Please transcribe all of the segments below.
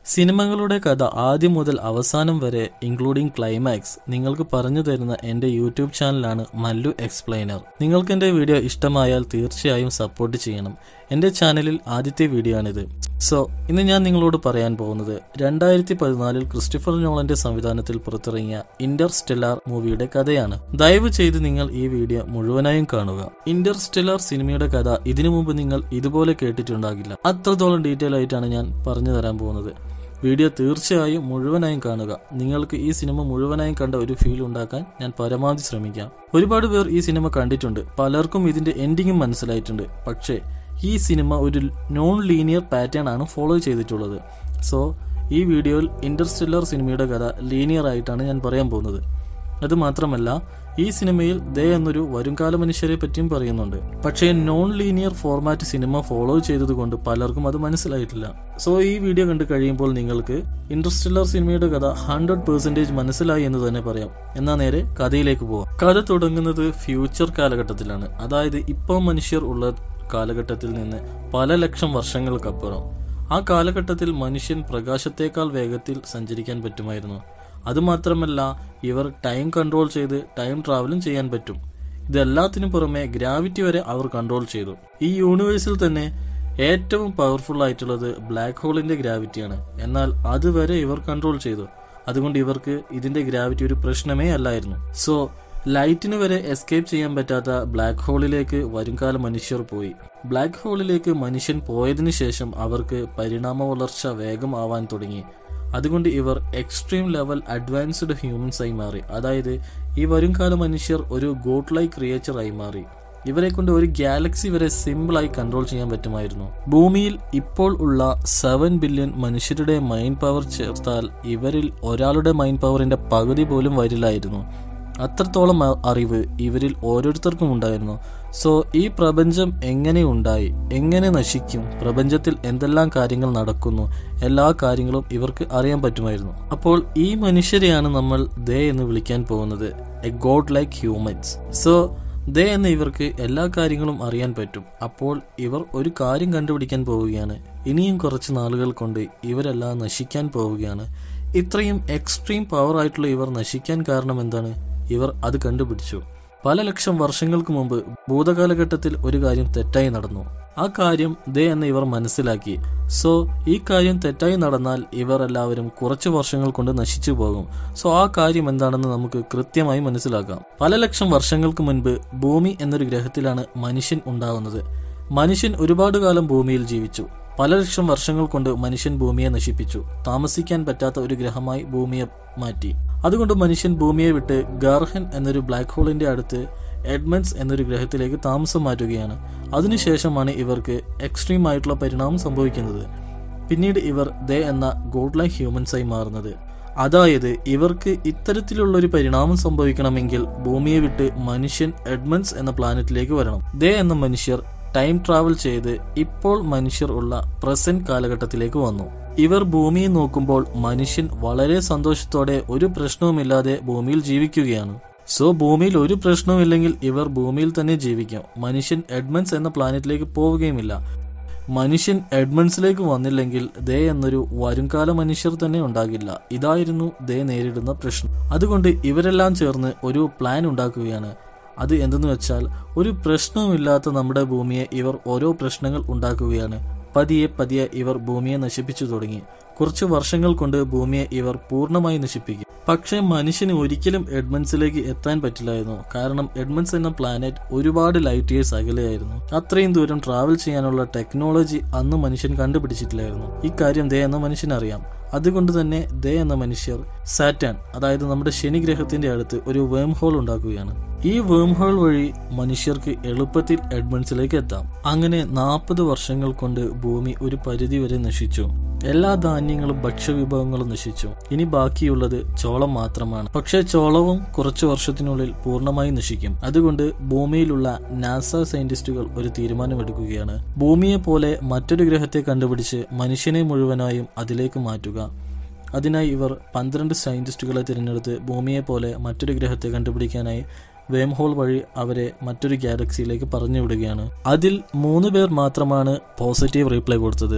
സിനിമകളുടെ കഥ ആദ്യം മുതൽ അവസാനം വരെ ഇൻക്ലൂഡിംഗ് ക്ലൈമാക്സ് നിങ്ങൾക്ക് പറഞ്ഞു തരുന്ന എന്റെ യൂട്യൂബ് ചാനലാണ് മല്ലു എക്സ്പ്ലെയിനർ നിങ്ങൾക്ക് എന്റെ വീഡിയോ ഇഷ്ടമായാൽ തീർച്ചയായും സപ്പോർട്ട് ചെയ്യണം എന്റെ ചാനലിൽ ആദ്യത്തെ വീഡിയോ ആണിത് സോ ഇന്ന് ഞാൻ നിങ്ങളോട് പറയാൻ പോകുന്നത് രണ്ടായിരത്തി പതിനാലിൽ ക്രിസ്റ്റഫർ നോളന്റെ സംവിധാനത്തിൽ പുറത്തിറങ്ങിയ ഇന്റർസ്റ്റെല്ലാർ മൂവിയുടെ കഥയാണ് ദയവ് ചെയ്ത് നിങ്ങൾ ഈ വീഡിയോ മുഴുവനായും കാണുക ഇന്റർസ്റ്റെല്ലാർ സിനിമയുടെ കഥ ഇതിനു മുമ്പ് നിങ്ങൾ ഇതുപോലെ കേട്ടിട്ടുണ്ടാകില്ല അത്രത്തോളം ഡീറ്റെയിൽ ആയിട്ടാണ് ഞാൻ പറഞ്ഞു തരാൻ പോകുന്നത് വീഡിയോ തീർച്ചയായും മുഴുവനായും കാണുക നിങ്ങൾക്ക് ഈ സിനിമ മുഴുവനായും കണ്ട ഒരു ഫീൽ ഉണ്ടാക്കാൻ ഞാൻ പരമാവധി ശ്രമിക്കാം ഒരുപാട് പേർ ഈ സിനിമ കണ്ടിട്ടുണ്ട് പലർക്കും ഇതിന്റെ എൻഡിങ്ങും മനസ്സിലായിട്ടുണ്ട് പക്ഷേ ഈ സിനിമ ഒരു നോൺ ലീനിയർ പാറ്റേൺ ആണ് ഫോളോ ചെയ്തിട്ടുള്ളത് സോ ഈ വീഡിയോയിൽ ഇന്റർസ്റ്റെല്ലർ സിനിമയുടെ കഥ ലീനിയർ ആയിട്ടാണ് ഞാൻ പറയാൻ പോകുന്നത് അത് മാത്രമല്ല ഈ സിനിമയിൽ ദേ എന്നൊരു വരുംകാല മനുഷ്യരെ പറ്റിയും പറയുന്നുണ്ട് പക്ഷേ നോൺ ലീനിയർ ഫോർമാറ്റ് സിനിമ ഫോളോ ചെയ്തതുകൊണ്ട് പലർക്കും അത് മനസ്സിലായിട്ടില്ല സോ ഈ വീഡിയോ കണ്ടു കഴിയുമ്പോൾ നിങ്ങൾക്ക് ഇന്റർസ്റ്റെല്ലർ സിനിമയുടെ കഥ ഹൺഡ്രഡ് പെർസെന്റേജ് മനസ്സിലായി എന്ന് തന്നെ പറയാം എന്നാ നേരെ കഥയിലേക്ക് പോവാം കഥ തുടങ്ങുന്നത് ഫ്യൂച്ചർ കാലഘട്ടത്തിലാണ് അതായത് ഇപ്പോൾ മനുഷ്യർ ഉള്ള കാലഘട്ടത്തിൽ നിന്ന് പല ലക്ഷം വർഷങ്ങൾക്കപ്പുറം ആ കാലഘട്ടത്തിൽ മനുഷ്യൻ പ്രകാശത്തേക്കാൾ വേഗത്തിൽ സഞ്ചരിക്കാൻ പറ്റുമായിരുന്നു അതുമാത്രമല്ല ഇവർ ടൈം കൺട്രോൾ ചെയ്ത് ടൈം ട്രാവലും ചെയ്യാൻ പറ്റും ഇതെല്ലാത്തിനും പുറമെ ഗ്രാവിറ്റി വരെ അവർ കൺട്രോൾ ചെയ്തു ഈ യൂണിവേഴ്സിൽ തന്നെ ഏറ്റവും പവർഫുൾ ആയിട്ടുള്ളത് ബ്ലാക്ക് ഹോളിന്റെ ഗ്രാവിറ്റിയാണ് എന്നാൽ അതുവരെ ഇവർ കൺട്രോൾ ചെയ്തു അതുകൊണ്ട് ഇവർക്ക് ഇതിന്റെ ഗ്രാവിറ്റി ഒരു പ്രശ്നമേ അല്ലായിരുന്നു സോ ലൈറ്റിന് വരെ എസ്കേപ്പ് ചെയ്യാൻ പറ്റാത്ത ബ്ലാക്ക് ഹോളിലേക്ക് വരുംകാല മനുഷ്യർ പോയി ബ്ലാക്ക് ഹോളിലേക്ക് മനുഷ്യൻ പോയതിനു ശേഷം അവർക്ക് പരിണാമ വളർച്ച വേഗം ആവാൻ തുടങ്ങി അതുകൊണ്ട് ഇവർ എക്സ്ട്രീം ലെവൽ അഡ്വാൻസ്ഡ് ഹ്യൂമൻസ് ആയി മാറി അതായത് ഈ വരുംകാല മനുഷ്യർ ഒരു ഗോഡ് ലൈക്ക് ക്രിയേച്ചർ ആയി മാറി ഇവരെ കൊണ്ട് ഒരു ഗാലക്സി വരെ സിമ്പിളായി കൺട്രോൾ ചെയ്യാൻ പറ്റുമായിരുന്നു ഭൂമിയിൽ ഇപ്പോൾ ഉള്ള സെവൻ ബില്യൺ മനുഷ്യരുടെ മൈൻഡ് പവർ ചേർത്താൽ ഇവരിൽ ഒരാളുടെ മൈൻഡ് പവറിന്റെ പകുതി പോലും വരില്ലായിരുന്നു അത്രത്തോളം അറിവ് ഇവരിൽ ഓരോരുത്തർക്കും ഉണ്ടായിരുന്നു സോ ഈ പ്രപഞ്ചം എങ്ങനെ ഉണ്ടായി എങ്ങനെ നശിക്കും പ്രപഞ്ചത്തിൽ എന്തെല്ലാം കാര്യങ്ങൾ നടക്കുന്നു എല്ലാ കാര്യങ്ങളും ഇവർക്ക് അറിയാൻ പറ്റുമായിരുന്നു അപ്പോൾ ഈ മനുഷ്യരെയാണ് നമ്മൾ ദേ എന്ന് വിളിക്കാൻ പോകുന്നത് a god like humans so they എന്ന് ഇവർക്ക് എല്ലാ കാര്യങ്ങളും അറിയാൻ പറ്റും അപ്പോൾ ഇവർ ഒരു കാര്യം കണ്ടുപിടിക്കാൻ പോവുകയാണ് ഇനിയും കുറച്ച് നാളുകൾ കൊണ്ട് ഇവരെല്ലാം നശിക്കാൻ പോവുകയാണ് ഇത്രയും എക്സ്ട്രീം പവർ ആയിട്ടുള്ള ഇവർ നശിക്കാൻ കാരണം എന്താണ് ഇവർ അത് കണ്ടുപിടിച്ചു പല ലക്ഷം വർഷങ്ങൾക്ക് മുമ്പ് ഭൂതകാലഘട്ടത്തിൽ ഒരു കാര്യം തെറ്റായി നടന്നു ആ കാര്യം ദേ എന്ന് ഇവർ മനസ്സിലാക്കി സോ ഈ കാര്യം തെറ്റായി നടന്നാൽ ഇവർ എല്ലാവരും കുറച്ച് വർഷങ്ങൾ കൊണ്ട് നശിച്ചു പോകും സോ ആ കാര്യം എന്താണെന്ന് നമുക്ക് കൃത്യമായി മനസ്സിലാക്കാം പല ലക്ഷം വർഷങ്ങൾക്ക് മുൻപ് ഭൂമി എന്നൊരു ഗ്രഹത്തിലാണ് മനുഷ്യൻ ഉണ്ടാകുന്നത് മനുഷ്യൻ ഒരുപാട് കാലം ഭൂമിയിൽ ജീവിച്ചു പല ലക്ഷം വർഷങ്ങൾ കൊണ്ട് മനുഷ്യൻ ഭൂമിയെ നശിപ്പിച്ചു താമസിക്കാൻ പറ്റാത്ത ഒരു ഗ്രഹമായി ഭൂമിയെ മാറ്റി അതുകൊണ്ട് മനുഷ്യൻ ഭൂമിയെ വിട്ട് ഗാർഹൻ എന്നൊരു ബ്ലാക്ക് ഹോളിന്റെ അടുത്ത് എഡ്മൻസ് എന്നൊരു ഗ്രഹത്തിലേക്ക് താമസം മാറ്റുകയാണ് അതിനുശേഷമാണ് ഇവർക്ക് എക്സ്ട്രീം ആയിട്ടുള്ള പരിണാമം സംഭവിക്കുന്നത് പിന്നീട് ഇവർ ദേ എന്ന ഗോഡ് ലൈക്ക് ഹ്യൂമൻസായി മാറുന്നത് അതായത് ഇവർക്ക് ഇത്തരത്തിലുള്ള ഒരു പരിണാമം സംഭവിക്കണമെങ്കിൽ ഭൂമിയെ വിട്ട് മനുഷ്യൻ എഡ്മൻസ് എന്ന പ്ലാനറ്റിലേക്ക് വരണം ദേ എന്ന മനുഷ്യർ ടൈം ട്രാവൽ ചെയ്ത് ഇപ്പോൾ മനുഷ്യർ ഉള്ള പ്രസന്റ് കാലഘട്ടത്തിലേക്ക് വന്നു ഇവർ ഭൂമിയെ നോക്കുമ്പോൾ മനുഷ്യൻ വളരെ സന്തോഷത്തോടെ ഒരു പ്രശ്നവുമില്ലാതെ ഭൂമിയിൽ ജീവിക്കുകയാണ് സോ ഭൂമിയിൽ ഒരു പ്രശ്നവുമില്ലെങ്കിൽ ഇവർ ഭൂമിയിൽ തന്നെ ജീവിക്കാം മനുഷ്യൻ എഡ്മൻസ് എന്ന പ്ലാനറ്റിലേക്ക് പോവുകയുമില്ല മനുഷ്യൻ എഡ്മണ്ട്സിലേക്ക് വന്നില്ലെങ്കിൽ ദേ എന്നൊരു വരുംകാല മനുഷ്യർ തന്നെ ഉണ്ടാകില്ല ഇതായിരുന്നു ദേ നേരിടുന്ന പ്രശ്നം അതുകൊണ്ട് ഇവരെല്ലാം ചേർന്ന് ഒരു പ്ലാൻ ഉണ്ടാക്കുകയാണ് അത് എന്തെന്ന് വെച്ചാൽ ഒരു പ്രശ്നവുമില്ലാത്ത നമ്മുടെ ഭൂമിയെ ഇവർ ഓരോ പ്രശ്നങ്ങൾ ഉണ്ടാക്കുകയാണ് പതിയെ പതിയെ ഇവർ ഭൂമിയെ നശിപ്പിച്ചു തുടങ്ങി കുറച്ച് വർഷങ്ങൾ കൊണ്ട് ഭൂമിയെ ഇവർ പൂർണ്ണമായി നശിപ്പിക്കും പക്ഷേ മനുഷ്യന് ഒരിക്കലും എഡ്മൻസിലേക്ക് എത്താൻ പറ്റില്ലായിരുന്നു കാരണം എഡ്മൻസ് എന്ന പ്ലാനറ്റ് ഒരുപാട് ലൈറ്റ് ഇയേഴ്സ് അകലെയായിരുന്നു അത്രയും ദൂരം ട്രാവൽ ചെയ്യാനുള്ള ടെക്നോളജി അന്ന് മനുഷ്യൻ കണ്ടുപിടിച്ചിട്ടില്ലായിരുന്നു ഇക്കാര്യം ദേ എന്ന മനുഷ്യൻ അറിയാം അതുകൊണ്ട് തന്നെ ദേ എന്ന മനുഷ്യർ സാറ്റാൻ അതായത് നമ്മുടെ ശനി ഗ്രഹത്തിന്റെ അടുത്ത് ഒരു വേം ഹോൾ ഉണ്ടാക്കുകയാണ് ഈ വേം ഹോൾ വഴി മനുഷ്യർക്ക് എളുപ്പത്തിൽ എഡ്മണ്ട്സിലേക്ക് എത്താം അങ്ങനെ നാൽപ്പത് വർഷങ്ങൾ കൊണ്ട് ഭൂമി ഒരു പരിധി വരെ നശിച്ചു എല്ലാ ധാന്യങ്ങളും ഭക്ഷ്യവിഭവങ്ങളും നശിച്ചു ഇനി ബാക്കിയുള്ളത് ചോളം മാത്രമാണ് പക്ഷേ ചോളവും കുറച്ചു വർഷത്തിനുള്ളിൽ പൂർണ്ണമായി നശിക്കും അതുകൊണ്ട് ഭൂമിയിലുള്ള നാസ സയന്റിസ്റ്റുകൾ ഒരു തീരുമാനമെടുക്കുകയാണ് ഭൂമിയെ പോലെ മറ്റൊരു ഗ്രഹത്തെ കണ്ടുപിടിച്ച് മനുഷ്യനെ മുഴുവനായും അതിലേക്ക് മാറ്റുക അതിനായി ഇവർ പന്ത്രണ്ട് സയന്റിസ്റ്റുകളെ തിരഞ്ഞെടുത്ത് ഭൂമിയെ പോലെ മറ്റൊരു ഗ്രഹത്തെ കണ്ടുപിടിക്കാനായി വേം ഹോൾ വഴി അവരെ മറ്റൊരു ഗാലക്സിയിലേക്ക് പറഞ്ഞു വിടുകയാണ് അതിൽ മൂന്ന് പേർ മാത്രമാണ് പോസിറ്റീവ് റീപ്ലൈ കൊടുത്തത്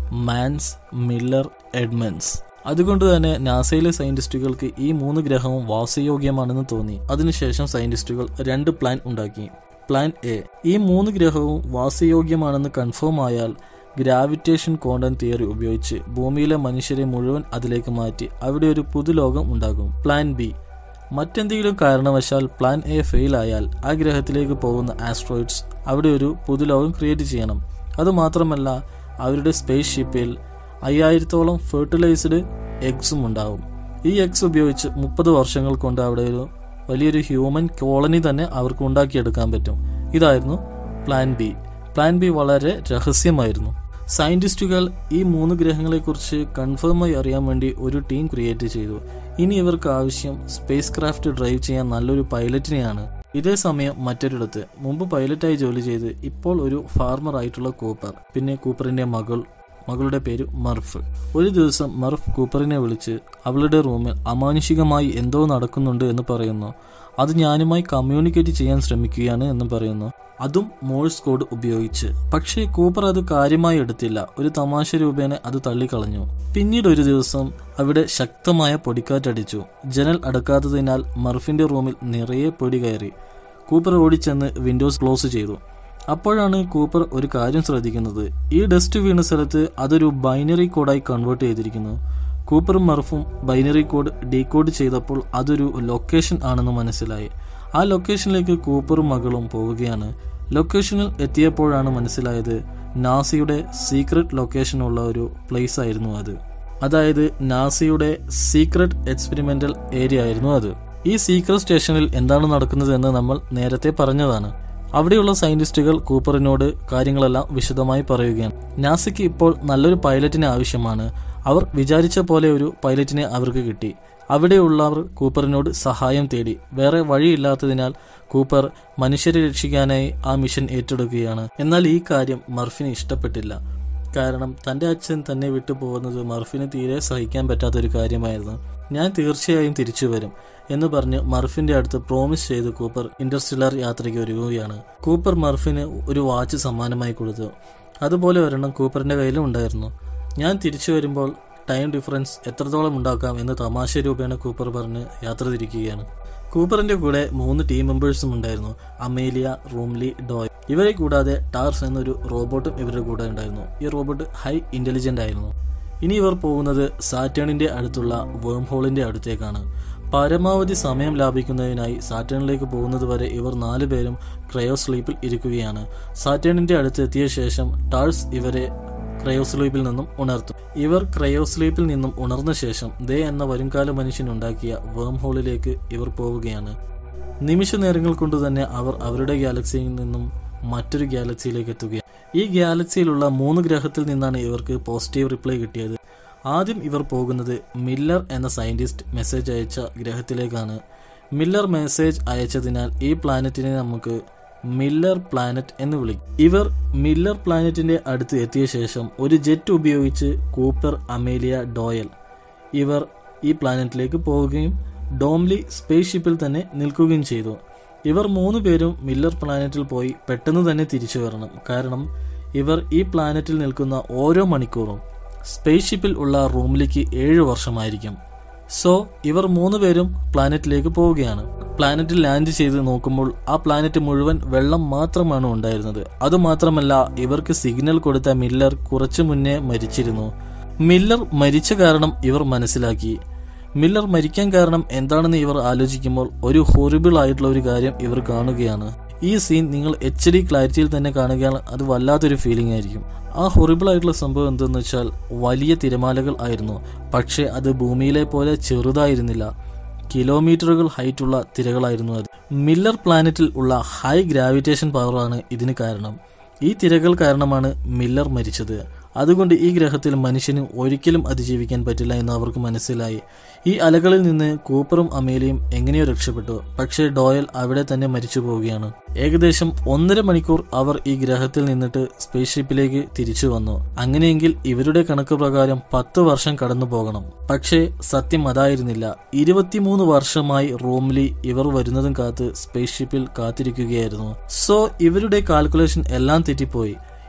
മാൻസ് മില്ലർ എഡ്മൻസ് അതുകൊണ്ട് തന്നെ നാസയിലെ സയന്റിസ്റ്റുകൾക്ക് ഈ മൂന്ന് ഗ്രഹവും വാസയോഗ്യമാണെന്ന് തോന്നി അതിനുശേഷം സയന്റിസ്റ്റുകൾ രണ്ട് പ്ലാൻ ഉണ്ടാക്കി പ്ലാൻ എ ഈ മൂന്ന് ഗ്രഹവും വാസയോഗ്യമാണെന്ന് കൺഫേം ആയാൽ ഗ്രാവിറ്റേഷൻ കോണ്ടൻ തിയറി ഉപയോഗിച്ച് ഭൂമിയിലെ മനുഷ്യരെ മുഴുവൻ അതിലേക്ക് മാറ്റി അവിടെ ഒരു പുതുലോകം ഉണ്ടാകും പ്ലാൻ ബി മറ്റെന്തെങ്കിലും കാരണവശാൽ പ്ലാൻ എ ഫെയിൽ ആയാൽ ആ ഗ്രഹത്തിലേക്ക് പോകുന്ന ആസ്ട്രോയിഡ്സ് അവിടെ ഒരു പുതുലോകം ക്രിയേറ്റ് ചെയ്യണം അതുമാത്രമല്ല അവരുടെ സ്പേസ് ഷിപ്പിൽ അയ്യായിരത്തോളം ഫെർട്ടിലൈസ്ഡ് എഗ്സും ഉണ്ടാവും ഈ എഗ്സ് ഉപയോഗിച്ച് മുപ്പത് വർഷങ്ങൾ കൊണ്ട് അവിടെ ഒരു വലിയൊരു ഹ്യൂമൻ കോളനി തന്നെ അവർക്ക് ഉണ്ടാക്കിയെടുക്കാൻ പറ്റും ഇതായിരുന്നു പ്ലാൻ ബി പ്ലാൻ ബി വളരെ രഹസ്യമായിരുന്നു സയന്റിസ്റ്റുകൾ ഈ മൂന്ന് ഗ്രഹങ്ങളെക്കുറിച്ച് കൺഫേമായി അറിയാൻ വേണ്ടി ഒരു ടീം ക്രിയേറ്റ് ചെയ്തു ഇനി ഇവർക്ക് ആവശ്യം സ്പേസ് ക്രാഫ്റ്റ് ഡ്രൈവ് ചെയ്യാൻ നല്ലൊരു പൈലറ്റിനെയാണ് ഇതേ സമയം മറ്റൊരിടത്ത് മുമ്പ് പൈലറ്റായി ജോലി ചെയ്ത് ഇപ്പോൾ ഒരു ഫാർമർ ആയിട്ടുള്ള കൂപ്പർ പിന്നെ കൂപ്പറിന്റെ മകൾ മകളുടെ പേര് മർഫ് ഒരു ദിവസം മർഫ് കൂപ്പറിനെ വിളിച്ച് അവളുടെ റൂമിൽ അമാനുഷികമായി എന്തോ നടക്കുന്നുണ്ട് എന്ന് പറയുന്നു അത് ഞാനുമായി കമ്മ്യൂണിക്കേറ്റ് ചെയ്യാൻ ശ്രമിക്കുകയാണ് എന്ന് പറയുന്നു അതും മോഴ്സ് കോഡ് ഉപയോഗിച്ച് പക്ഷേ കൂപ്പർ അത് കാര്യമായി എടുത്തില്ല ഒരു തമാശ രൂപേണ അത് തള്ളിക്കളഞ്ഞു പിന്നീട് ഒരു ദിവസം അവിടെ ശക്തമായ പൊടിക്കാറ്റടിച്ചു ജനൽ അടക്കാത്തതിനാൽ മർഫിന്റെ റൂമിൽ നിറയെ പൊടി കയറി കൂപ്പർ ഓടിച്ചെന്ന് വിൻഡോസ് ക്ലോസ് ചെയ്തു അപ്പോഴാണ് കൂപ്പർ ഒരു കാര്യം ശ്രദ്ധിക്കുന്നത് ഈ ഡസ്റ്റ് വീണ സ്ഥലത്ത് അതൊരു ബൈനറി കോഡായി കൺവേർട്ട് ചെയ്തിരിക്കുന്നു കൂപ്പറും മർഫും ബൈനറി കോഡ് ഡീകോഡ് ചെയ്തപ്പോൾ അതൊരു ലൊക്കേഷൻ ആണെന്ന് മനസ്സിലായി ആ ലൊക്കേഷനിലേക്ക് കൂപ്പറും മകളും പോവുകയാണ് ലൊക്കേഷനിൽ എത്തിയപ്പോഴാണ് മനസ്സിലായത് നാസയുടെ സീക്രട്ട് ലൊക്കേഷനുള്ള ഒരു പ്ലേസ് ആയിരുന്നു അത് അതായത് നാസയുടെ സീക്രട്ട് എക്സ്പെരിമെന്റൽ ഏരിയ ആയിരുന്നു അത് ഈ സീക്രട്ട് സ്റ്റേഷനിൽ എന്താണ് നടക്കുന്നത് എന്ന് നമ്മൾ നേരത്തെ പറഞ്ഞതാണ് അവിടെയുള്ള സയന്റിസ്റ്റുകൾ കൂപ്പറിനോട് കാര്യങ്ങളെല്ലാം വിശദമായി പറയുകയാണ് നാസയ്ക്ക് ഇപ്പോൾ നല്ലൊരു പൈലറ്റിന് ആവശ്യമാണ് അവർ വിചാരിച്ച പോലെ ഒരു പൈലറ്റിനെ അവർക്ക് കിട്ടി അവിടെയുള്ളവർ കൂപ്പറിനോട് സഹായം തേടി വേറെ വഴിയില്ലാത്തതിനാൽ കൂപ്പർ മനുഷ്യരെ രക്ഷിക്കാനായി ആ മിഷൻ ഏറ്റെടുക്കുകയാണ് എന്നാൽ ഈ കാര്യം മർഫിന് ഇഷ്ടപ്പെട്ടില്ല കാരണം തന്റെ അച്ഛൻ തന്നെ വിട്ടു പോകുന്നത് മർഫിന് തീരെ സഹിക്കാൻ പറ്റാത്തൊരു കാര്യമായിരുന്നു ഞാൻ തീർച്ചയായും തിരിച്ചു വരും എന്ന് പറഞ്ഞ് മർഫിന്റെ അടുത്ത് പ്രോമിസ് ചെയ്ത് കൂപ്പർ ഇന്റർസ്റ്റെല്ലാർ യാത്രയ്ക്ക് ഒരുങ്ങുകയാണ് കൂപ്പർ മർഫിന് ഒരു വാച്ച് സമ്മാനമായി കൊടുത്തു അതുപോലെ ഒരെണ്ണം കൂപ്പറിന്റെ കയ്യിലും ഉണ്ടായിരുന്നു ഞാൻ തിരിച്ചു വരുമ്പോൾ ടൈം ഡിഫറൻസ് എത്രത്തോളം ഉണ്ടാക്കാം എന്ന് തമാശ രൂപേണ കൂപ്പർ പറഞ്ഞ് യാത്ര തിരിക്കുകയാണ് കൂപ്പറിന്റെ കൂടെ മൂന്ന് ടീം മെമ്പേഴ്സും ഉണ്ടായിരുന്നു അമേലിയ റൂംലി ഡോയ് ഇവരെ കൂടാതെ ടാർസ് എന്നൊരു റോബോട്ടും ഇവരുടെ കൂടെ ഉണ്ടായിരുന്നു ഈ റോബോട്ട് ഹൈ ഇന്റലിജന്റ് ആയിരുന്നു ഇനി ഇവർ പോകുന്നത് സാറ്റേണിന്റെ അടുത്തുള്ള വേം ഹോളിന്റെ അടുത്തേക്കാണ് പരമാവധി സമയം ലാഭിക്കുന്നതിനായി സാറ്റേണിലേക്ക് പോകുന്നത് വരെ ഇവർ നാലുപേരും ക്രയോ സ്ലീപ്പിൽ ഇരിക്കുകയാണ് സാറ്റേണിന്റെ അടുത്ത് എത്തിയ ശേഷം ടാൾസ് ഇവരെ ക്രയോസ്ലീപ്പിൽ നിന്നും ഉണർത്തും ഇവർ ക്രയോസ്ലീപ്പിൽ നിന്നും ഉണർന്ന ശേഷം ദേ എന്ന വരുംകാല മനുഷ്യൻ ഉണ്ടാക്കിയ വേം ഹോളിലേക്ക് ഇവർ പോവുകയാണ് നിമിഷ നേരങ്ങൾ കൊണ്ട് തന്നെ അവർ അവരുടെ ഗാലക്സിയിൽ നിന്നും മറ്റൊരു ഗാലക്സിയിലേക്ക് എത്തുകയാണ് ഈ ഗാലക്സിയിലുള്ള മൂന്ന് ഗ്രഹത്തിൽ നിന്നാണ് ഇവർക്ക് പോസിറ്റീവ് റിപ്ലൈ കിട്ടിയത് ആദ്യം ഇവർ പോകുന്നത് മില്ലർ എന്ന സയന്റിസ്റ്റ് മെസ്സേജ് അയച്ച ഗ്രഹത്തിലേക്കാണ് മില്ലർ മെസ്സേജ് അയച്ചതിനാൽ ഈ പ്ലാനറ്റിനെ നമുക്ക് മില്ലർ പ്ലാനറ്റ് എന്ന് വിളിക്കും ഇവർ മില്ലർ പ്ലാനറ്റിന്റെ അടുത്ത് എത്തിയ ശേഷം ഒരു ജെറ്റ് ഉപയോഗിച്ച് കൂപ്പർ അമേലിയ ഡോയൽ ഇവർ ഈ പ്ലാനറ്റിലേക്ക് പോവുകയും ഡോംലി സ്പേസ് ഷിപ്പിൽ തന്നെ നിൽക്കുകയും ചെയ്തു ഇവർ മൂന്ന് പേരും മില്ലർ പ്ലാനറ്റിൽ പോയി പെട്ടെന്ന് തന്നെ തിരിച്ചു വരണം കാരണം ഇവർ ഈ പ്ലാനറ്റിൽ നിൽക്കുന്ന ഓരോ മണിക്കൂറും സ്പേസ് ഷിപ്പിൽ ഉള്ള റൂമിലേക്ക് ഏഴ് വർഷമായിരിക്കും സോ ഇവർ മൂന്ന് പേരും പ്ലാനറ്റിലേക്ക് പോവുകയാണ് പ്ലാനറ്റിൽ ലാൻഡ് ചെയ്ത് നോക്കുമ്പോൾ ആ പ്ലാനറ്റ് മുഴുവൻ വെള്ളം മാത്രമാണ് ഉണ്ടായിരുന്നത് അതുമാത്രമല്ല ഇവർക്ക് സിഗ്നൽ കൊടുത്ത മില്ലർ കുറച്ചു മുന്നേ മരിച്ചിരുന്നു മില്ലർ മരിച്ച കാരണം ഇവർ മനസ്സിലാക്കി മില്ലർ മരിക്കാൻ കാരണം എന്താണെന്ന് ഇവർ ആലോചിക്കുമ്പോൾ ഒരു ഹൊറിബിൾ ആയിട്ടുള്ള ഒരു കാര്യം ഇവർ കാണുകയാണ് ഈ സീൻ നിങ്ങൾ എച്ച് ഡി ക്ലാരിറ്റിയിൽ തന്നെ കാണുകയാണ് അത് വല്ലാത്തൊരു ഫീലിംഗ് ആയിരിക്കും ആ ഹൊറിബിൾ ആയിട്ടുള്ള സംഭവം എന്തെന്ന് വെച്ചാൽ വലിയ തിരമാലകൾ ആയിരുന്നു പക്ഷേ അത് ഭൂമിയിലെ പോലെ ചെറുതായിരുന്നില്ല കിലോമീറ്ററുകൾ ഹൈറ്റുള്ള തിരകളായിരുന്നു അത് മില്ലർ പ്ലാനറ്റിൽ ഉള്ള ഹൈ ഗ്രാവിറ്റേഷൻ പവറാണ് ഇതിന് കാരണം ഈ തിരകൾ കാരണമാണ് മില്ലർ മരിച്ചത് അതുകൊണ്ട് ഈ ഗ്രഹത്തിൽ മനുഷ്യന് ഒരിക്കലും അതിജീവിക്കാൻ പറ്റില്ല എന്ന് അവർക്ക് മനസ്സിലായി ഈ അലകളിൽ നിന്ന് കൂപ്പറും അമേലിയും എങ്ങനെയോ രക്ഷപ്പെട്ടു പക്ഷേ ഡോയൽ അവിടെ തന്നെ മരിച്ചു പോവുകയാണ് ഏകദേശം ഒന്നര മണിക്കൂർ അവർ ഈ ഗ്രഹത്തിൽ നിന്നിട്ട് സ്പേസ് ഷിപ്പിലേക്ക് തിരിച്ചു വന്നു അങ്ങനെയെങ്കിൽ ഇവരുടെ കണക്ക് പ്രകാരം പത്ത് വർഷം കടന്നു പോകണം പക്ഷേ സത്യം അതായിരുന്നില്ല ഇരുപത്തിമൂന്ന് വർഷമായി റോംലി ഇവർ വരുന്നതും കാത്ത് സ്പേസ് ഷിപ്പിൽ കാത്തിരിക്കുകയായിരുന്നു സോ ഇവരുടെ കാൽക്കുലേഷൻ എല്ലാം തെറ്റിപ്പോയി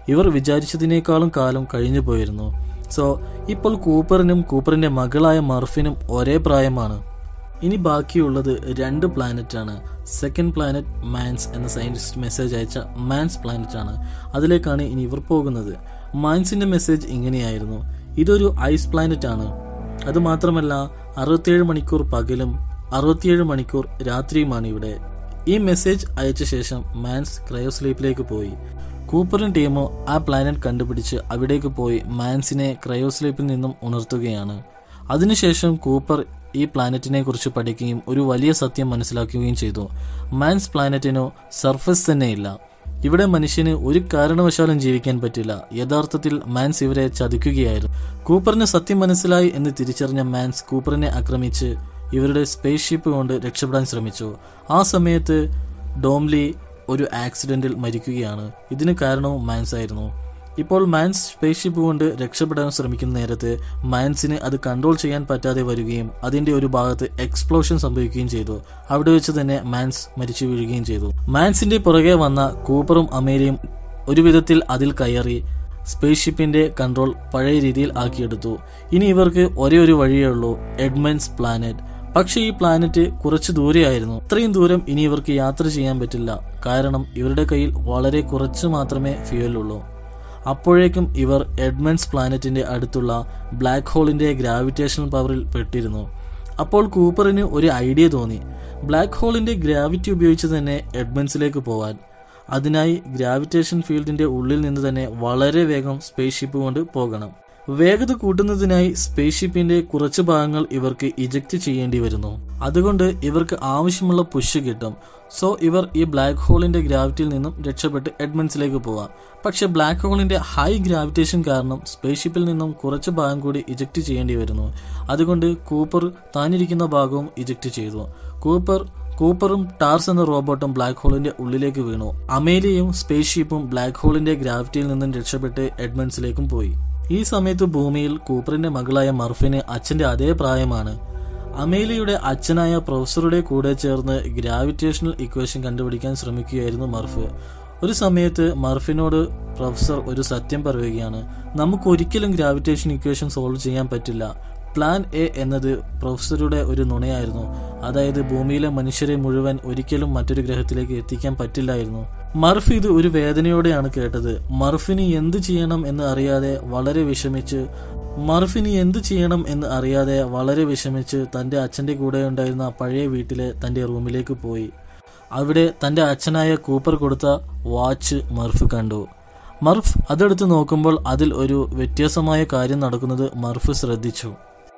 ഇവർ വിചാരിച്ചതിനേക്കാളും കാലം കഴിഞ്ഞു പോയിരുന്നു സോ ഇപ്പോൾ കൂപ്പറിനും കൂപ്പറിന്റെ മകളായ മർഫിനും ഒരേ പ്രായമാണ് ഇനി ബാക്കിയുള്ളത് രണ്ട് പ്ലാനറ്റാണ് സെക്കൻഡ് പ്ലാനറ്റ് മാൻസ് എന്ന സയന്റിസ്റ്റ് മെസ്സേജ് അയച്ച മാൻസ് പ്ലാനറ്റ് ആണ് അതിലേക്കാണ് ഇനി ഇവർ പോകുന്നത് മാൻസിന്റെ മെസ്സേജ് ഇങ്ങനെയായിരുന്നു ഇതൊരു ഐസ് പ്ലാനറ്റ് ആണ് അത് മാത്രമല്ല അറുപത്തിയേഴ് മണിക്കൂർ പകലും അറുപത്തിയേഴ് മണിക്കൂർ രാത്രിയുമാണ് ഇവിടെ ഈ മെസ്സേജ് അയച്ച ശേഷം മാൻസ് ക്രയോസ്ലീപ്പിലേക്ക് പോയി കൂപ്പറും ടീമോ ആ പ്ലാനറ്റ് കണ്ടുപിടിച്ച് അവിടേക്ക് പോയി മാൻസിനെ ക്രയോസ്ലീപ്പിൽ നിന്നും ഉണർത്തുകയാണ് അതിനുശേഷം കൂപ്പർ ഈ പ്ലാനറ്റിനെ കുറിച്ച് പഠിക്കുകയും ഒരു വലിയ സത്യം മനസ്സിലാക്കുകയും ചെയ്തു മാൻസ് പ്ലാനറ്റിനോ സർഫസ് തന്നെയില്ല ഇവിടെ മനുഷ്യന് ഒരു കാരണവശാലും ജീവിക്കാൻ പറ്റില്ല യഥാർത്ഥത്തിൽ മാൻസ് ഇവരെ ചതിക്കുകയായിരുന്നു കൂപ്പറിന് സത്യം മനസ്സിലായി എന്ന് തിരിച്ചറിഞ്ഞ മാൻസ് കൂപ്പറിനെ ആക്രമിച്ച് ഇവരുടെ സ്പേസ് ഷിപ്പ് കൊണ്ട് രക്ഷപ്പെടാൻ ശ്രമിച്ചു ആ സമയത്ത് ഡോംലി ഒരു ആക്സിഡന്റിൽ മരിക്കുകയാണ് ഇതിന് കാരണവും മാൻസ് ആയിരുന്നു ഇപ്പോൾ മാൻസ് സ്പേസ് ഷിപ്പ് കൊണ്ട് രക്ഷപ്പെടാൻ ശ്രമിക്കുന്ന നേരത്ത് മാൻസിന് അത് കൺട്രോൾ ചെയ്യാൻ പറ്റാതെ വരികയും അതിന്റെ ഒരു ഭാഗത്ത് എക്സ്പ്ലോഷൻ സംഭവിക്കുകയും ചെയ്തു അവിടെ വെച്ച് തന്നെ മാൻസ് മരിച്ചു വീഴുകയും ചെയ്തു മാൻസിന്റെ പുറകെ വന്ന കൂപ്പറും അമേരിയും ഒരു വിധത്തിൽ അതിൽ കയറി സ്പേസ് ഷിപ്പിന്റെ കൺട്രോൾ പഴയ രീതിയിൽ ആക്കിയെടുത്തു ഇനി ഇവർക്ക് ഒരേ ഒരു വഴിയേ ഉള്ളൂ എഡ്മൻസ് പ്ലാനറ്റ് പക്ഷേ ഈ പ്ലാനറ്റ് കുറച്ച് ദൂരെയായിരുന്നു ഇത്രയും ദൂരം ഇനി ഇവർക്ക് യാത്ര ചെയ്യാൻ പറ്റില്ല കാരണം ഇവരുടെ കയ്യിൽ വളരെ കുറച്ച് മാത്രമേ ഫ്യൂവലുള്ളൂ അപ്പോഴേക്കും ഇവർ എഡ്മണ്ട്സ് പ്ലാനറ്റിന്റെ അടുത്തുള്ള ബ്ലാക്ക് ഹോളിന്റെ ഗ്രാവിറ്റേഷണൽ പവറിൽ പെട്ടിരുന്നു അപ്പോൾ കൂപ്പറിന് ഒരു ഐഡിയ തോന്നി ബ്ലാക്ക് ഹോളിന്റെ ഗ്രാവിറ്റി ഉപയോഗിച്ച് തന്നെ എഡ്മണ്ട്സിലേക്ക് പോവാൻ അതിനായി ഗ്രാവിറ്റേഷൻ ഫീൽഡിന്റെ ഉള്ളിൽ നിന്ന് തന്നെ വളരെ വേഗം സ്പേസ് ഷിപ്പ് കൊണ്ട് പോകണം വേഗത കൂട്ടുന്നതിനായി സ്പേസ് ഷിപ്പിന്റെ കുറച്ച് ഭാഗങ്ങൾ ഇവർക്ക് ഇജക്റ്റ് ചെയ്യേണ്ടി വരുന്നു അതുകൊണ്ട് ഇവർക്ക് ആവശ്യമുള്ള പുഷ് കിട്ടും സോ ഇവർ ഈ ബ്ലാക്ക് ഹോളിന്റെ ഗ്രാവിറ്റിയിൽ നിന്നും രക്ഷപ്പെട്ട് എഡ്മൻസിലേക്ക് പോവാം പക്ഷെ ബ്ലാക്ക് ഹോളിന്റെ ഹൈ ഗ്രാവിറ്റേഷൻ കാരണം സ്പേസ് ഷിപ്പിൽ നിന്നും കുറച്ച് ഭാഗം കൂടി ഇജക്റ്റ് ചെയ്യേണ്ടി വരുന്നു അതുകൊണ്ട് കൂപ്പർ താനിരിക്കുന്ന ഭാഗവും ഇജക്റ്റ് ചെയ്തു കൂപ്പർ കൂപ്പറും ടാർസ് എന്ന റോബോട്ടും ബ്ലാക്ക് ഹോളിന്റെ ഉള്ളിലേക്ക് വീണു അമേലിയയും സ്പേസ് ഷിപ്പും ബ്ലാക്ക് ഹോളിന്റെ ഗ്രാവിറ്റിയിൽ നിന്നും രക്ഷപ്പെട്ട് എഡ്മണ്ട്സിലേക്കും പോയി ഈ സമയത്ത് ഭൂമിയിൽ കൂപ്പറിന്റെ മകളായ മർഫിന് അച്ഛന്റെ അതേ പ്രായമാണ് അമേലിയുടെ അച്ഛനായ പ്രൊഫസറുടെ കൂടെ ചേർന്ന് ഗ്രാവിറ്റേഷണൽ ഇക്വേഷൻ കണ്ടുപിടിക്കാൻ ശ്രമിക്കുകയായിരുന്നു മർഫ് ഒരു സമയത്ത് മർഫിനോട് പ്രൊഫസർ ഒരു സത്യം പറയുകയാണ് നമുക്ക് ഒരിക്കലും ഗ്രാവിറ്റേഷൻ ഇക്വേഷൻ സോൾവ് ചെയ്യാൻ പറ്റില്ല പ്ലാൻ എ എന്നത് പ്രൊഫസറുടെ ഒരു നുണയായിരുന്നു അതായത് ഭൂമിയിലെ മനുഷ്യരെ മുഴുവൻ ഒരിക്കലും മറ്റൊരു ഗ്രഹത്തിലേക്ക് എത്തിക്കാൻ പറ്റില്ലായിരുന്നു മർഫ് ഇത് ഒരു വേദനയോടെയാണ് കേട്ടത് മർഫിന് എന്ത് ചെയ്യണം എന്ന് അറിയാതെ വളരെ വിഷമിച്ച് മർഫിന് എന്ത് ചെയ്യണം എന്ന് അറിയാതെ വളരെ വിഷമിച്ച് തന്റെ അച്ഛന്റെ കൂടെ ഉണ്ടായിരുന്ന പഴയ വീട്ടിലെ തന്റെ റൂമിലേക്ക് പോയി അവിടെ തന്റെ അച്ഛനായ കൂപ്പർ കൊടുത്ത വാച്ച് മർഫ് കണ്ടു മർഫ് അതെടുത്ത് നോക്കുമ്പോൾ അതിൽ ഒരു വ്യത്യാസമായ കാര്യം നടക്കുന്നത് മർഫ് ശ്രദ്ധിച്ചു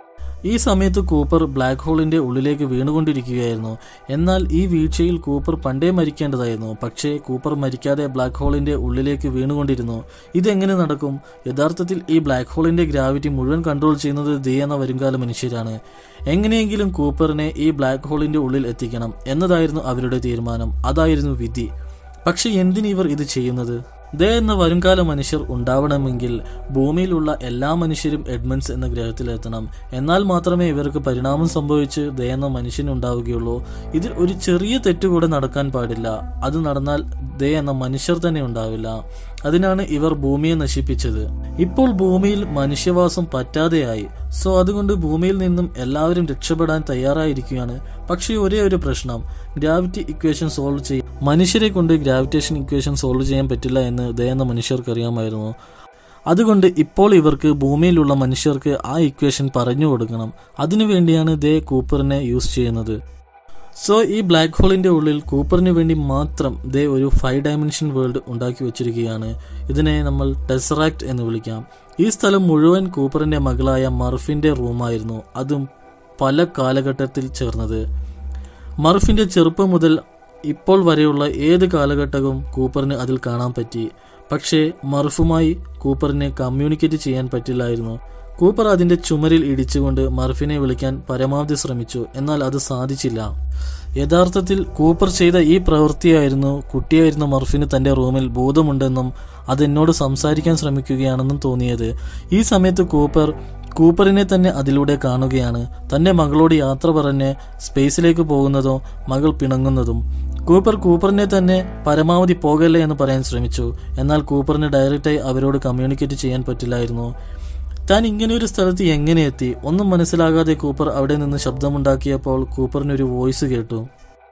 ഈ സമയത്ത് കൂപ്പർ ബ്ലാക്ക് ഹോളിന്റെ ഉള്ളിലേക്ക് വീണുകൊണ്ടിരിക്കുകയായിരുന്നു എന്നാൽ ഈ വീഴ്ചയിൽ കൂപ്പർ പണ്ടേ മരിക്കേണ്ടതായിരുന്നു പക്ഷേ കൂപ്പർ മരിക്കാതെ ബ്ലാക്ക് ഹോളിന്റെ ഉള്ളിലേക്ക് വീണുകൊണ്ടിരുന്നു ഇതെങ്ങനെ നടക്കും യഥാർത്ഥത്തിൽ ഈ ബ്ലാക്ക് ഹോളിന്റെ ഗ്രാവിറ്റി മുഴുവൻ കൺട്രോൾ ചെയ്യുന്നത് ദേ എന്ന വരുംകാല മനുഷ്യരാണ് എങ്ങനെയെങ്കിലും കൂപ്പറിനെ ഈ ബ്ലാക്ക് ഹോളിന്റെ ഉള്ളിൽ എത്തിക്കണം എന്നതായിരുന്നു അവരുടെ തീരുമാനം അതായിരുന്നു വിധി പക്ഷെ എന്തിന് ഇവർ ഇത് ചെയ്യുന്നത് ദേ എന്ന വരുംകാല മനുഷ്യർ ഉണ്ടാവണമെങ്കിൽ ഭൂമിയിലുള്ള എല്ലാ മനുഷ്യരും എഡ്മണ്ട്സ് എന്ന ഗ്രഹത്തിലെത്തണം എന്നാൽ മാത്രമേ ഇവർക്ക് പരിണാമം സംഭവിച്ച് ദേ എന്ന മനുഷ്യനുണ്ടാവുകയുള്ളൂ ഇതിൽ ഒരു ചെറിയ തെറ്റ് കൂടെ നടക്കാൻ പാടില്ല അത് നടന്നാൽ ദേ എന്ന മനുഷ്യർ തന്നെ ഉണ്ടാവില്ല അതിനാണ് ഇവർ ഭൂമിയെ നശിപ്പിച്ചത് ഇപ്പോൾ ഭൂമിയിൽ മനുഷ്യവാസം പറ്റാതെയായി സോ അതുകൊണ്ട് ഭൂമിയിൽ നിന്നും എല്ലാവരും രക്ഷപ്പെടാൻ തയ്യാറായിരിക്കുകയാണ് പക്ഷേ ഒരേ ഒരു പ്രശ്നം ഗ്രാവിറ്റി ഇക്വേഷൻ സോൾവ് ചെയ്യും മനുഷ്യരെ കൊണ്ട് ഗ്രാവിറ്റേഷൻ ഇക്വേഷൻ സോൾവ് ചെയ്യാൻ പറ്റില്ല എന്ന് ദയെന്ന മനുഷ്യർക്ക് അറിയാമായിരുന്നു അതുകൊണ്ട് ഇപ്പോൾ ഇവർക്ക് ഭൂമിയിലുള്ള മനുഷ്യർക്ക് ആ ഇക്വേഷൻ പറഞ്ഞു കൊടുക്കണം അതിനുവേണ്ടിയാണ് ദേ കൂപ്പറിനെ യൂസ് ചെയ്യുന്നത് സോ ഈ ബ്ലാക്ക് ഹോളിന്റെ ഉള്ളിൽ കൂപ്പറിന് വേണ്ടി മാത്രം ദേ ഒരു ഫൈവ് ഡയമെൻഷൻ വേൾഡ് ഉണ്ടാക്കി വെച്ചിരിക്കുകയാണ് ഇതിനെ നമ്മൾ ടെസറാക്ട് എന്ന് വിളിക്കാം ഈ സ്ഥലം മുഴുവൻ കൂപ്പറിന്റെ മകളായ മർഫിന്റെ റൂമായിരുന്നു അതും പല കാലഘട്ടത്തിൽ ചേർന്നത് മർഫിന്റെ ചെറുപ്പം മുതൽ ഇപ്പോൾ വരെയുള്ള ഏത് കാലഘട്ടവും കൂപ്പറിന് അതിൽ കാണാൻ പറ്റി പക്ഷേ മർഫുമായി കൂപ്പറിനെ കമ്മ്യൂണിക്കേറ്റ് ചെയ്യാൻ പറ്റില്ലായിരുന്നു കൂപ്പർ അതിന്റെ ചുമരിൽ ഇടിച്ചുകൊണ്ട് മർഫിനെ വിളിക്കാൻ പരമാവധി ശ്രമിച്ചു എന്നാൽ അത് സാധിച്ചില്ല യഥാർത്ഥത്തിൽ കൂപ്പർ ചെയ്ത ഈ പ്രവൃത്തിയായിരുന്നു കുട്ടിയായിരുന്ന മർഫിന് തന്റെ റൂമിൽ ബോധമുണ്ടെന്നും അതെന്നോട് സംസാരിക്കാൻ ശ്രമിക്കുകയാണെന്നും തോന്നിയത് ഈ സമയത്ത് കൂപ്പർ കൂപ്പറിനെ തന്നെ അതിലൂടെ കാണുകയാണ് തന്റെ മകളോട് യാത്ര പറഞ്ഞ് സ്പേസിലേക്ക് പോകുന്നതോ മകൾ പിണങ്ങുന്നതും കൂപ്പർ കൂപ്പറിനെ തന്നെ പരമാവധി പോകല്ലേ എന്ന് പറയാൻ ശ്രമിച്ചു എന്നാൽ കൂപ്പറിന് ഡയറക്റ്റായി അവരോട് കമ്മ്യൂണിക്കേറ്റ് ചെയ്യാൻ പറ്റില്ലായിരുന്നു താൻ ഇങ്ങനെ ഒരു സ്ഥലത്ത് എങ്ങനെ എത്തി ഒന്നും മനസ്സിലാകാതെ കൂപ്പർ അവിടെ നിന്ന് ശബ്ദമുണ്ടാക്കിയപ്പോൾ കൂപ്പറിനൊരു വോയിസ് കേട്ടു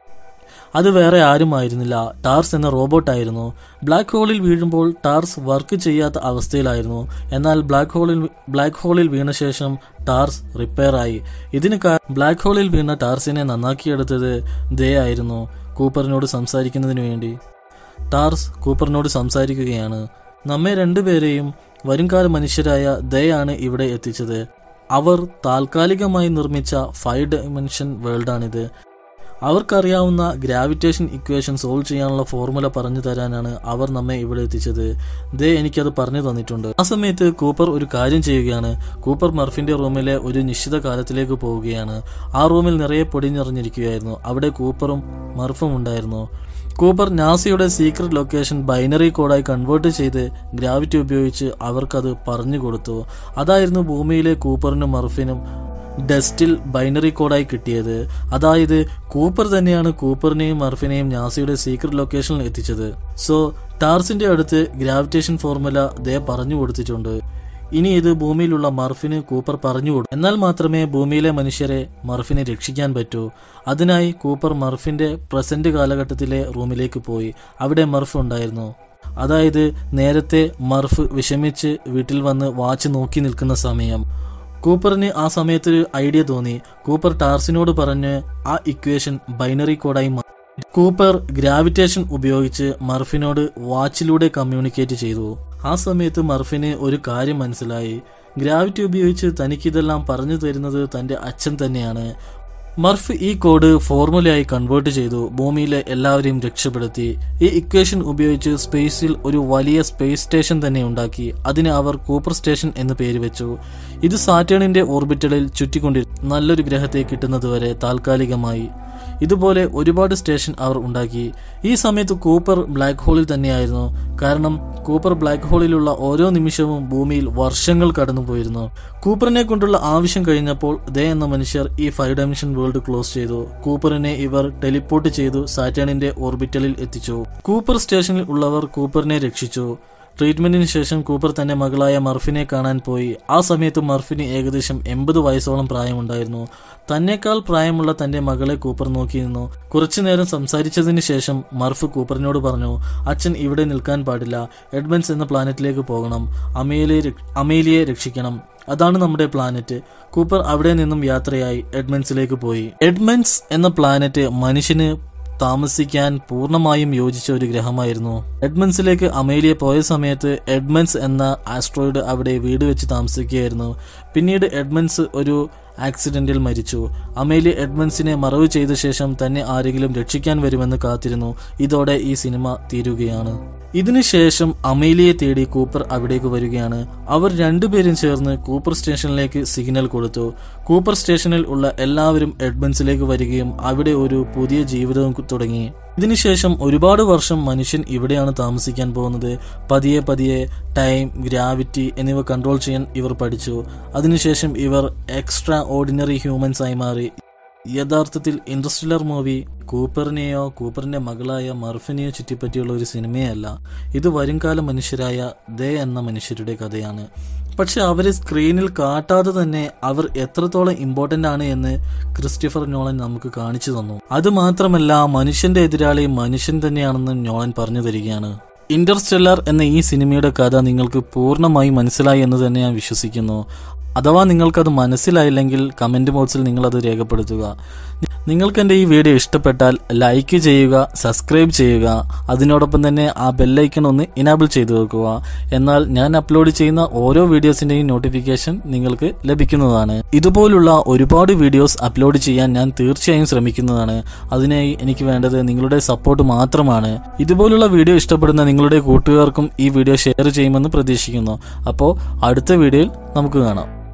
അത് വേറെ ആരുമായിരുന്നില്ല ടാർസ് എന്ന റോബോട്ടായിരുന്നു ബ്ലാക്ക് ഹോളിൽ വീഴുമ്പോൾ ടാർസ് വർക്ക് ചെയ്യാത്ത അവസ്ഥയിലായിരുന്നു എന്നാൽ ബ്ലാക്ക് ഹോളിൽ ബ്ലാക്ക് ഹോളിൽ വീണ ശേഷം ടാർസ് റിപ്പയർ ആയി ഇതിന് ബ്ലാക്ക് ഹോളിൽ വീണ ടാർസിനെ നന്നാക്കിയെടുത്തത് ദേ ആയിരുന്നു കൂപ്പറിനോട് സംസാരിക്കുന്നതിന് വേണ്ടി ടാർസ് കൂപ്പറിനോട് സംസാരിക്കുകയാണ് നമ്മെ രണ്ടുപേരെയും വരുംകാല മനുഷ്യരായ ദയാണ് ഇവിടെ എത്തിച്ചത് അവർ താൽക്കാലികമായി നിർമ്മിച്ച ഫൈവ് ഡയമെൻഷൻ വേൾഡാണിത് അവർക്കറിയാവുന്ന ഗ്രാവിറ്റേഷൻ ഇക്വേഷൻ സോൾവ് ചെയ്യാനുള്ള ഫോർമുല പറഞ്ഞു തരാനാണ് അവർ നമ്മെ ഇവിടെ എത്തിച്ചത് ദേ എനിക്കത് പറഞ്ഞു തന്നിട്ടുണ്ട് ആ സമയത്ത് കൂപ്പർ ഒരു കാര്യം ചെയ്യുകയാണ് കൂപ്പർ മർഫിന്റെ റൂമിലെ ഒരു നിശ്ചിത കാലത്തിലേക്ക് പോവുകയാണ് ആ റൂമിൽ നിറയെ പൊടിഞ്ഞിറഞ്ഞിരിക്കുകയായിരുന്നു അവിടെ കൂപ്പറും മർഫും ഉണ്ടായിരുന്നു കൂപ്പർ നാസയുടെ സീക്രട്ട് ലൊക്കേഷൻ ബൈനറി കോഡായി കൺവേർട്ട് ചെയ്ത് ഗ്രാവിറ്റി ഉപയോഗിച്ച് അവർക്കത് പറഞ്ഞു കൊടുത്തു അതായിരുന്നു ഭൂമിയിലെ കൂപ്പറിനും മർഫിനും ഡസ്റ്റിൽ ബൈനറി കോഡായി കിട്ടിയത് അതായത് കൂപ്പർ തന്നെയാണ് കൂപ്പറിനെയും മർഫിനെയും നാസയുടെ സീക്രട്ട് ലൊക്കേഷനിൽ എത്തിച്ചത് സോ ടാർസിന്റെ അടുത്ത് ഗ്രാവിറ്റേഷൻ ഫോർമുല ദേ പറഞ്ഞു കൊടുത്തിട്ടുണ്ട് ഇനി ഇത് ഭൂമിയിലുള്ള മർഫിന് കൂപ്പർ പറഞ്ഞു കൊടുക്കും എന്നാൽ മാത്രമേ ഭൂമിയിലെ മനുഷ്യരെ മർഫിനെ രക്ഷിക്കാൻ പറ്റൂ അതിനായി കൂപ്പർ മർഫിന്റെ പ്രസന്റ് കാലഘട്ടത്തിലെ റൂമിലേക്ക് പോയി അവിടെ മർഫ് ഉണ്ടായിരുന്നു അതായത് നേരത്തെ മർഫ് വിഷമിച്ച് വീട്ടിൽ വന്ന് വാച്ച് നോക്കി നിൽക്കുന്ന സമയം കൂപ്പറിന് ആ സമയത്ത് ഒരു ഐഡിയ തോന്നി കൂപ്പർ ടാർസിനോട് പറഞ്ഞ് ആ ഇക്വേഷൻ ബൈനറി കോഡായി മാറ്റി കൂപ്പർ ഗ്രാവിറ്റേഷൻ ഉപയോഗിച്ച് മർഫിനോട് വാച്ചിലൂടെ കമ്മ്യൂണിക്കേറ്റ് ചെയ്തു ആ സമയത്ത് മർഫിന് ഒരു കാര്യം മനസ്സിലായി ഗ്രാവിറ്റി ഉപയോഗിച്ച് തനിക്കിതെല്ലാം പറഞ്ഞു തരുന്നത് തന്റെ അച്ഛൻ തന്നെയാണ് മർഫ് ഈ കോഡ് ഫോർമുലയായി കൺവേർട്ട് ചെയ്തു ഭൂമിയിലെ എല്ലാവരെയും രക്ഷപ്പെടുത്തി ഈ ഇക്വേഷൻ ഉപയോഗിച്ച് സ്പേസിൽ ഒരു വലിയ സ്പേസ് സ്റ്റേഷൻ തന്നെ ഉണ്ടാക്കി അതിന് അവർ കൂപ്പർ സ്റ്റേഷൻ എന്ന് പേര് വെച്ചു ഇത് സാറ്റേണിന്റെ ഓർബിറ്റലിൽ ചുറ്റിക്കൊണ്ടി നല്ലൊരു ഗ്രഹത്തെ കിട്ടുന്നതുവരെ താൽക്കാലികമായി ഇതുപോലെ ഒരുപാട് സ്റ്റേഷൻ അവർ ഉണ്ടാക്കി ഈ സമയത്ത് കൂപ്പർ ബ്ലാക്ക് ഹോളിൽ തന്നെയായിരുന്നു കാരണം കൂപ്പർ ബ്ലാക്ക് ഹോളിലുള്ള ഓരോ നിമിഷവും ഭൂമിയിൽ വർഷങ്ങൾ കടന്നുപോയിരുന്നു കൂപ്പറിനെ കൊണ്ടുള്ള ആവശ്യം കഴിഞ്ഞപ്പോൾ ദേ എന്ന മനുഷ്യർ ഈ ഫൈവ് ഡയമെൻഷൻ വേൾഡ് ക്ലോസ് ചെയ്തു കൂപ്പറിനെ ഇവർ ടെലിപ്പോർട്ട് ചെയ്തു സാറ്റേണിന്റെ ഓർബിറ്റലിൽ എത്തിച്ചു കൂപ്പർ സ്റ്റേഷനിൽ ഉള്ളവർ കൂപ്പറിനെ രക്ഷിച്ചു ട്രീറ്റ്മെന്റിന് ശേഷം കൂപ്പർ തന്റെ മകളായ മർഫിനെ കാണാൻ പോയി ആ സമയത്ത് മർഫിന് ഏകദേശം എൺപത് വയസ്സോളം പ്രായമുണ്ടായിരുന്നു തന്നെക്കാൾ പ്രായമുള്ള തന്റെ മകളെ കൂപ്പർ നോക്കി നിന്നു കുറച്ചു നേരം സംസാരിച്ചതിന് ശേഷം മർഫ് കൂപ്പറിനോട് പറഞ്ഞു അച്ഛൻ ഇവിടെ നിൽക്കാൻ പാടില്ല എഡ്മൻസ് എന്ന പ്ലാനറ്റിലേക്ക് പോകണം അമേലിയെ അമേലിയെ രക്ഷിക്കണം അതാണ് നമ്മുടെ പ്ലാനറ്റ് കൂപ്പർ അവിടെ നിന്നും യാത്രയായി എഡ്മൻസിലേക്ക് പോയി എഡ്മൻസ് എന്ന പ്ലാനറ്റ് മനുഷ്യന് താമസിക്കാൻ പൂർണ്ണമായും യോജിച്ച ഒരു ഗ്രഹമായിരുന്നു എഡ്മൻസിലേക്ക് അമേലിയ പോയ സമയത്ത് എഡ്മൻസ് എന്ന ആസ്ട്രോയിഡ് അവിടെ വീട് വെച്ച് താമസിക്കുകയായിരുന്നു പിന്നീട് എഡ്മൻസ് ഒരു ആക്സിഡന്റിൽ മരിച്ചു അമേലി എഡ്മൻസിനെ മറവ് ചെയ്ത ശേഷം തന്നെ ആരെങ്കിലും രക്ഷിക്കാൻ വരുമെന്ന് കാത്തിരുന്നു ഇതോടെ ഈ സിനിമ തീരുകയാണ് ഇതിനുശേഷം അമേലിയെ തേടി കൂപ്പർ അവിടേക്ക് വരികയാണ് അവർ രണ്ടുപേരും ചേർന്ന് കൂപ്പർ സ്റ്റേഷനിലേക്ക് സിഗ്നൽ കൊടുത്തു കൂപ്പർ സ്റ്റേഷനിൽ ഉള്ള എല്ലാവരും എഡ്മൻസിലേക്ക് വരികയും അവിടെ ഒരു പുതിയ ജീവിതവും തുടങ്ങി ഇതിനുശേഷം ഒരുപാട് വർഷം മനുഷ്യൻ ഇവിടെയാണ് താമസിക്കാൻ പോകുന്നത് പതിയെ പതിയെ ടൈം ഗ്രാവിറ്റി എന്നിവ കൺട്രോൾ ചെയ്യാൻ ഇവർ പഠിച്ചു അതിനുശേഷം ഇവർ എക്സ്ട്രാ ഓർഡിനറി ഹ്യൂമൻസ് ആയി മാറി യഥാർത്ഥത്തിൽ ഇൻഡസ്ട്രിയലർ മൂവി കൂപ്പറിനെയോ കൂപ്പറിന്റെ മകളായ മർഫിനെയോ ചുറ്റിപ്പറ്റിയുള്ള ഒരു സിനിമയല്ല ഇത് വരുംകാല മനുഷ്യരായ ദേ എന്ന മനുഷ്യരുടെ കഥയാണ് പക്ഷെ അവരെ സ്ക്രീനിൽ കാട്ടാതെ തന്നെ അവർ എത്രത്തോളം ഇമ്പോർട്ടന്റ് ആണ് എന്ന് ക്രിസ്റ്റഫർ നോളൻ നമുക്ക് കാണിച്ചു തന്നു അത് മാത്രമല്ല മനുഷ്യന്റെ എതിരാളി മനുഷ്യൻ തന്നെയാണെന്ന് നോളൻ പറഞ്ഞു തരികയാണ് ഇന്റർസ്റ്റെല്ലാർ എന്ന ഈ സിനിമയുടെ കഥ നിങ്ങൾക്ക് പൂർണ്ണമായി മനസ്സിലായി എന്ന് തന്നെ ഞാൻ വിശ്വസിക്കുന്നു അഥവാ നിങ്ങൾക്കത് മനസ്സിലായില്ലെങ്കിൽ കമന്റ് ബോക്സിൽ നിങ്ങളത് രേഖപ്പെടുത്തുക നിങ്ങൾക്ക് എൻ്റെ ഈ വീഡിയോ ഇഷ്ടപ്പെട്ടാൽ ലൈക്ക് ചെയ്യുക സബ്സ്ക്രൈബ് ചെയ്യുക അതിനോടൊപ്പം തന്നെ ആ ബെല്ലൈക്കൺ ഒന്ന് ഇനാബിൾ ചെയ്തു വെക്കുക എന്നാൽ ഞാൻ അപ്ലോഡ് ചെയ്യുന്ന ഓരോ വീഡിയോസിൻ്റെയും നോട്ടിഫിക്കേഷൻ നിങ്ങൾക്ക് ലഭിക്കുന്നതാണ് ഇതുപോലുള്ള ഒരുപാട് വീഡിയോസ് അപ്ലോഡ് ചെയ്യാൻ ഞാൻ തീർച്ചയായും ശ്രമിക്കുന്നതാണ് അതിനായി എനിക്ക് വേണ്ടത് നിങ്ങളുടെ സപ്പോർട്ട് മാത്രമാണ് ഇതുപോലുള്ള വീഡിയോ ഇഷ്ടപ്പെടുന്ന നിങ്ങളുടെ കൂട്ടുകാർക്കും ഈ വീഡിയോ ഷെയർ ചെയ്യുമെന്ന് പ്രതീക്ഷിക്കുന്നു അപ്പോൾ അടുത്ത വീഡിയോയിൽ നമുക്ക് കാണാം